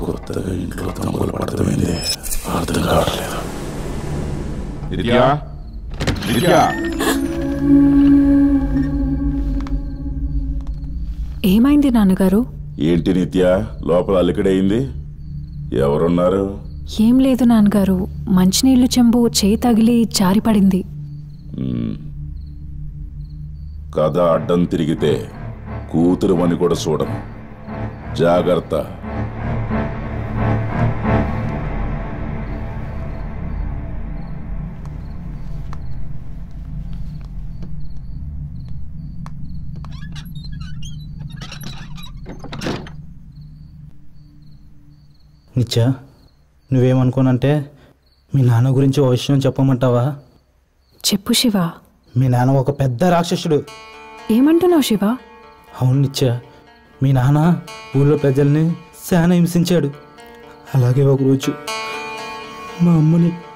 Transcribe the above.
కొత్తగా ఇంట్లో తమ్ములు పడతమైంది అర్థం కావట్లేదు నిత్య నిత్య ఏమైంది నాన్నగారు ఏంటి నిత్య లోపల అలికిడయింది ఎవరున్నారు ఏం లేదు నాన్నగారు మంచినీళ్లు చెంబు చేయి తగిలి జారిపడింది కథ అడ్డం తిరిగితే కూతురు అని కూడా చూడను జాగ్రత్త నిత్య నువ్వేమనుకోనంటే మీ నాన్న గురించి ఓ విషయం చెప్పమంటావా చెప్పు శివ మీ నాన్న ఒక పెద్ద రాక్షసుడు ఏమంటున్నావు శివ అవును నిత్య మీ నాన్న ఊళ్ళో ప్రజల్ని చాలా హింసించాడు అలాగే ఒకరోజు మా అమ్మని